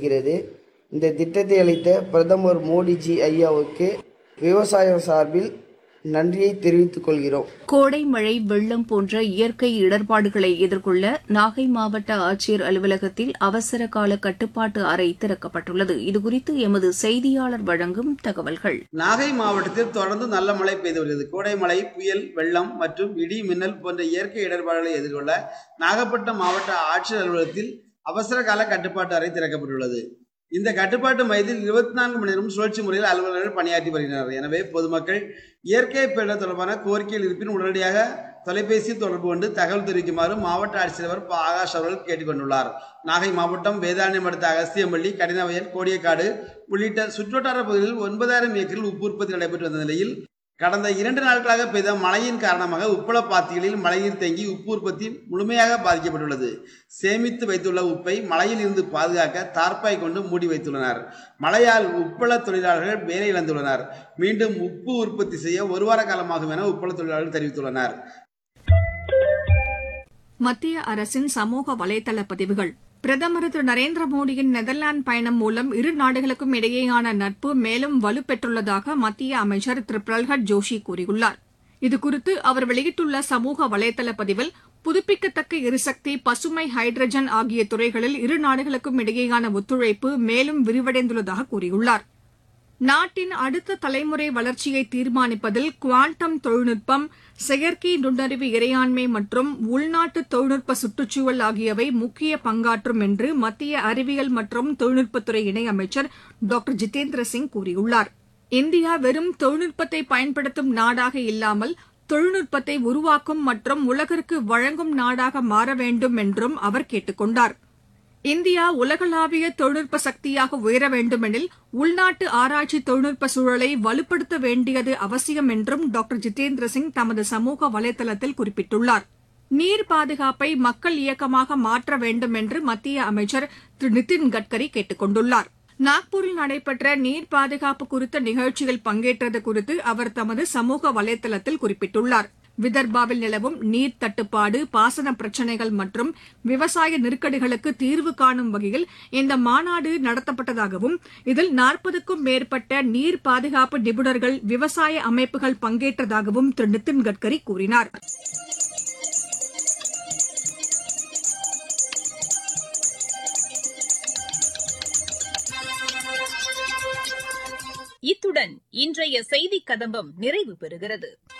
இருக்கிறது இந்த திட்டத்தை அளித்த பிரதமர் மோடிஜி ஐயாவுக்கு விவசாயம் சார்பில் நன்றியை தெரிவித்துக் கொள்கிறோம் கோடை மழை வெள்ளம் போன்ற இயற்கை இடர்பாடுகளை எதிர்கொள்ள நாகை மாவட்ட ஆட்சியர் அலுவலகத்தில் அவசர கால கட்டுப்பாட்டு அறை திறக்கப்பட்டுள்ளது இதுகுறித்து எமது செய்தியாளர் வழங்கும் தகவல்கள் நாகை மாவட்டத்தில் தொடர்ந்து நல்ல மழை பெய்து வருகிறது கோடை மழை புயல் வெள்ளம் மற்றும் இடி மின்னல் போன்ற இயற்கை இடர்பாடுகளை எதிர்கொள்ள நாகப்பட்டினம் மாவட்ட ஆட்சியர் அலுவலகத்தில் அவசர கால கட்டுப்பாட்டு அறை திறக்கப்பட்டுள்ளது இந்த கட்டுப்பாட்டு மையத்தில் இருபத்தி நான்கு மணி நேரம் சுழற்சி முறையில் அலுவலர்கள் பணியாற்றி வருகின்றனர் எனவே பொதுமக்கள் இயற்கை பேரிடர் தொடர்பான கோரிக்கைகள் இருப்பின் உடனடியாக தொலைபேசியில் தொடர்பு கொண்டு தகவல் தெரிவிக்குமாறு மாவட்ட ஆட்சித்தலைவர் ப ஆகாஷ் அவர்கள் கேட்டுக்கொண்டுள்ளார் நாகை மாவட்டம் வேதாரண்யம் அடுத்த அகஸ்தியம்பள்ளி கடினவயல் கோடியக்காடு உள்ளிட்ட சுற்றுவட்டார பகுதிகளில் ஒன்பதாயிரம் ஏக்கரில் உப்பு உற்பத்தி நடைபெற்று வந்த நிலையில் கடந்த இரண்டு நாட்களாக பெய்த மழையின் காரணமாக உப்பள பாத்திகளில் மழைநீர் தேங்கி உப்பு உற்பத்தி முழுமையாக பாதிக்கப்பட்டுள்ளது சேமித்து வைத்துள்ள உப்பை மழையில் இருந்து பாதுகாக்க தார்ப்பாய் கொண்டு மூடி வைத்துள்ளனர் மழையால் உப்பள தொழிலாளர்கள் வேலை இழந்துள்ளனர் மீண்டும் உப்பு உற்பத்தி செய்ய ஒரு வார காலமாகும் என உப்பள தொழிலாளர்கள் தெரிவித்துள்ளனர் மத்திய அரசின் சமூக வலைதள பதிவுகள் பிரதமர் திரு நரேந்திர மோடியின் நெதர்லாந்து பயணம் மூலம் இரு நாடுகளுக்கும் இடையேயான நட்பு மேலும் வலுப்பெற்றுள்ளதாக மத்திய அமைச்சர் திரு பிரல்ஹத் ஜோஷி கூறியுள்ளார் இதுகுறித்து அவர் வெளியிட்டுள்ள சமூக வலைதள பதிவில் புதுப்பிக்கத்தக்க எரிசக்தி பசுமை ஹைட்ரஜன் ஆகிய துறைகளில் இரு நாடுகளுக்கும் இடையேயான ஒத்துழைப்பு மேலும் விரிவடைந்துள்ளதாக கூறியுள்ளார் நாட்டின் அடுத்த தலைமுறை வளர்ச்சியை தீர்மானிப்பதில் குவாண்டம் தொழில்நுட்பம் செயற்கை நுண்ணறிவு இறையாண்மை மற்றும் உள்நாட்டு தொழில்நுட்ப சுற்றுச்சூழல் ஆகியவை முக்கிய பங்காற்றும் என்று மத்திய அறிவியல் மற்றும் தொழில்நுட்பத்துறை இணையமைச்சர் டாக்டர் ஜிதேந்திர சிங் கூறியுள்ளார் இந்தியா வெறும் தொழில்நுட்பத்தை பயன்படுத்தும் நாடாக இல்லாமல் தொழில்நுட்பத்தை உருவாக்கும் மற்றும் உலகிற்கு வழங்கும் நாடாக மாற வேண்டும் என்றும் அவர் கேட்டுக் கொண்டார் இந்தியா உலகளாவிய தொழில்நுட்ப சக்தியாக உயர வேண்டுமெனில் உள்நாட்டு ஆராய்ச்சி தொழில்நுட்ப சூழலை வலுப்படுத்த வேண்டியது அவசியம் என்றும் டாக்டர் ஜிதேந்திர சிங் தமது சமூக வலைதளத்தில் குறிப்பிட்டுள்ளார் நீர் பாதுகாப்பை மக்கள் இயக்கமாக மாற்ற வேண்டும் என்று மத்திய அமைச்சர் திரு நிதின் கட்கரி கேட்டுக் கொண்டுள்ளார் நாக்பூரில் நடைபெற்ற நீர் பாதுகாப்பு குறித்த நிகழ்ச்சியில் பங்கேற்றது குறித்து அவர் தமது சமூக வலைதளத்தில் குறிப்பிட்டுள்ளார் விதர்பாவில் நிலவும் நீர் தட்டுப்பாடு பாசன பிரச்சினைகள் மற்றும் விவசாய நெருக்கடிகளுக்கு தீர்வு காணும் வகையில் இந்த மாநாடு நடத்தப்பட்டதாகவும் இதில் நாற்பதுக்கும் மேற்பட்ட நீர் பாதுகாப்பு நிபுணர்கள் விவசாய அமைப்புகள் பங்கேற்றதாகவும் திரு நிதின் கட்கரி கூறினார் இத்துடன் இன்றைய செய்திக் கதம்பம் நிறைவு பெறுகிறது